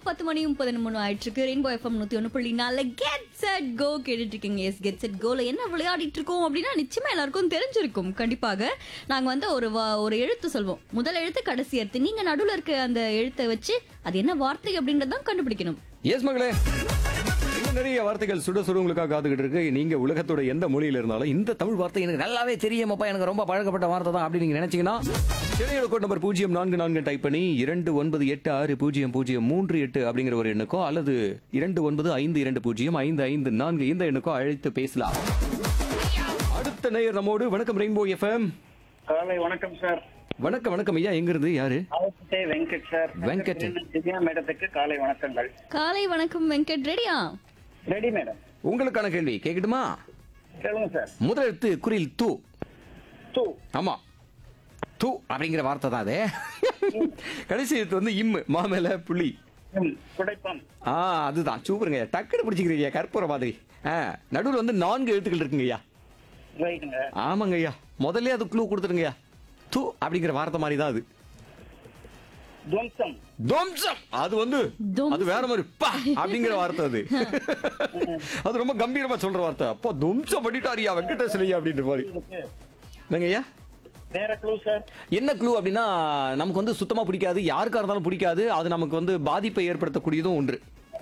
பத்து மணி முப்பது நிமிடம் ஆயிட்டு இருக்கு ரெயின்போ எஃப்எம் நூத்தி ஒன்று புள்ளி நாலு கெட் செட் கோ கேட்டுட்டு இருக்கீங்க எஸ் கெட் செட் கோல என்ன விளையாடிட்டு இருக்கோம் அப்படின்னா நிச்சயமா எல்லாருக்கும் தெரிஞ்சிருக்கும் கண்டிப்பாக நாங்க வந்து ஒரு வா- ஒரு எழுத்து சொல்வோம் முதல் எழுத்து கடைசி எழுத்து நீங்க நடுவுல இருக்க அந்த எழுத்தை வச்சு அது என்ன வார்த்தை அப்படின்றதான் கண்டுபிடிக்கணும் எஸ் மகளே இன்னும் நிறைய வார்த்தைகள் சுட சுட உங்களுக்காக காத்துக்கிட்டு இருக்கு நீங்க உலகத்தோட எந்த மொழியில இருந்தாலும் இந்த தமிழ் வார்த்தை எனக்கு நல்லாவே தெரியுமாப்பா எனக்கு ரொம்ப பழக்கப்பட்ட வார்த்தை தான் அப்படின்னு நீங்க நினைச்சீங்கன்னா சென்னையோட கோட் நம்பர் பூஜ்ஜியம் நான்கு நான்கு டைப் பண்ணி இரண்டு ஒன்பது எட்டு ஆறு பூஜ்ஜியம் பூஜ்ஜியம் மூன்று எட்டு அப்படிங்கிற ஒரு எண்ணுக்கோ அல்லது இரண்டு ஒன்பது ஐந்து இரண்டு பூஜ்ஜியம் ஐந்து ஐந்து நான்கு இந்த எண்ணுக்கோ அழைத்து பேசலாம் அடுத்த நேயர் நம்மோடு வணக்கம் ரெயின்போ எஃப்எம் காலை வணக்கம் சார் வணக்கம் வணக்கம் ஐயா எங்க இருந்து யாரு ஆவட்டே வெங்கட் சார் வெங்கட். திவ்யா மேடத்துக்கு காலை வணக்கங்கள் காலை வணக்கம் வெங்கட் ரெடியா ரெடி மேடம் உங்களுக்கான கேள்வி கேட்கட்டுமா சொல்லுங்க சார் முதல் எழுத்து குரில் தூ டூ ஆமா தூ அப்படிங்கிற வார்த்தை தான் அது கடைசி எழுத்து வந்து இம்மு மாமேல புள்ளி குடைப்பம் ஆ அதுதான் சூப்பருங்க டக்குனு பிடிச்சிக்கிறீங்க கற்பூர மாதிரி ஆ நடுவில் வந்து நான்கு எழுத்துக்கள் இருக்குங்கய்யா ரைட்டுங்க ஆமாங்க ஐயா முதல்ல அது க்ளூ கொடுத்துருங்கய்யா தூ அப்படிங்கிற வார்த்தை மாதிரி தான் அது துவம்சம் துவம்சம் அது வந்து துவம்சம். அது வேற மாதிரி பா அப்படிங்கிற வார்த்தை அது அது ரொம்ப கம்பீரமா சொல்ற வார்த்தை அப்போ துவம்சம் பண்ணிட்டாரியா வெங்கடேசனையா அப்படின்ற மாதிரி என்னங்க ஐயா வேற க்ளூ சார் என்ன க்ளூ அப்படின்னா நமக்கு வந்து சுத்தமா பிடிக்காது யாருக்கா இருந்தாலும் பிடிக்காது அது நமக்கு வந்து பாதிப்பை ஏற்படுத்தக்கூடியதும் ஒன்று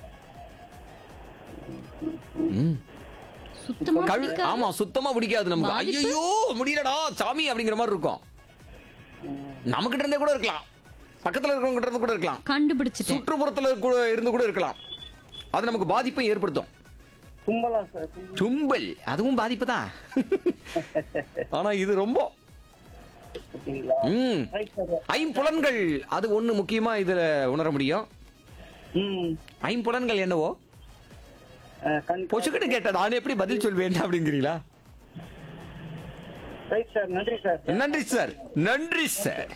ம். சுத்தமா கழு- பிடிக்காது. ஆமா சுத்தமா பிடிக்காது நமக்கு பாதிப்பு? ஐயோ முடியலடா சாமி அப்படிங்கிற மாதிரி இருக்கும் நமக்கிட்ட இருந்தே கூட இருக்கலாம் பக்கத்துல இருக்கிறவங்க கிட்ட இருந்து கூட இருக்கலாம் கண்டுபிடிச்சிட்டேன் சுற்றுப்புறத்துல கூட இருந்து கூட இருக்கலாம் அது நமக்கு பாதிப்பை ஏற்படுத்தும் கும்பலா சார் தும்பல் அதுவும் பாதிப்பு தான் ஆனா இது ரொம்ப ஓகேங்களா ம் ரைட் சார் ஐம்புலன்கள் அது ஒண்ணு முக்கியமா இதுல உணர முடியும் ம் ஐம்புலன்கள் என்னவோ அஹ், கண் பொசுக்கிட்டு கேட்ட நான் எப்படி பதில் சொல்வேன் அப்படிங்கிறீங்களா ரைட் சார் நன்றி சார் நன்றி சார் நன்றி சார்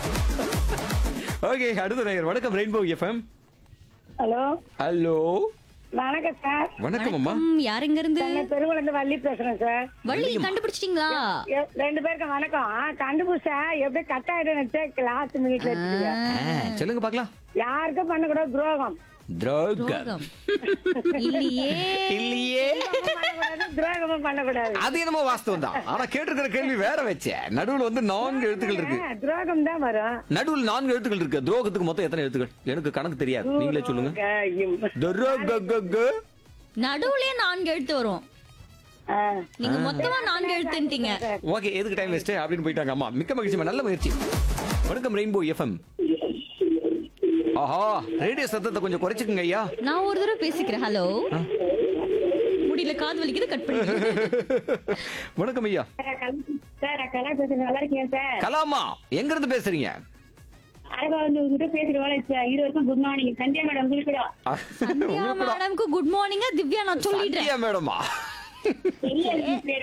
ஓகே அடுத்த நேயர் வணக்கம் ரெயின்போ எஃப்எம் ஹலோ ஹலோ வணக்கம் சார் வணக்கம் அம்மா ம், யார் எங்க இருந்து சென்னை பெருங்குளந்து வள்ளி பேசுறேன் சார் வள்ளி கண்டுபிடிச்சிட்டீங்களா எ- ரெண்டு பேருக்கும் வணக்கம் ஆ, கண்டுபிடிச்சா எப்படி கட் ஆயிடும் லாஸ்ட் மினிட்ல எடுத்துக்கீங்க ஆ, சொல்லுங்க பார்க்கலாம் யாருக்கும் பண்ணக்கூடாது துரோகம் துரோகம் துரோகம். இல்லையே இல்லையே பண்ணக்கூடாது துரோகமும் பண்ணக்கூடாது அது என்னமோ வாஸ்தவம் தான் ஆனா கேட்டிருக்கிற கேள்வி வேற வச்சேன் நடுவுல வந்து நான்கு எழுத்துக்கள் இருக்கு ஆ, துரோகம் தான் வரும் நடுவுல நான்கு எழுத்துக்கள் இருக்கு துரோகத்துக்கு மொத்தம் எத்தனை எழுத்துக்கள் எனக்கு கணக்கு தெரியாது நீங்களே சொல்லுங்க துரோகம். துரோக நடுவுலயே நான்கு எழுத்து வரும் ஆ, நீங்க மொத்தமா நான்கு எழுத்துட்டீங்க ஓகே எதுக்கு டைம் வேஸ்ட் அப்படின்னு போயிட்டாங்க அம்மா மிக்க மகிழ்ச்சி நல்ல முயற்சி வணக்கம் ரெயின்போ எஃப்எம் ஆஹா ரேடியோ சத்தத்தை கொஞ்சம் குறைச்சுக்குங்க ஐயா நான் ஒரு தடவை பேசிக்கிறேன் ஹலோ முடியல காது வலிக்குது கட் பண்ணி வணக்கம் ஐயா சார் கலா பேசுறேன் நல்லா இருக்கேன் சார் கலாமா எங்க இருந்து பேசுறீங்க அழகா வந்து உங்ககிட்ட பேசுறேன் இது வரைக்கும் குட் மார்னிங் சந்தியா மேடம் உங்களுக்கு சந்தியா மேடம்க்கு குட் மார்னிங் திவ்யா நான் சொல்லிடுறேன் மேடமா பெரிய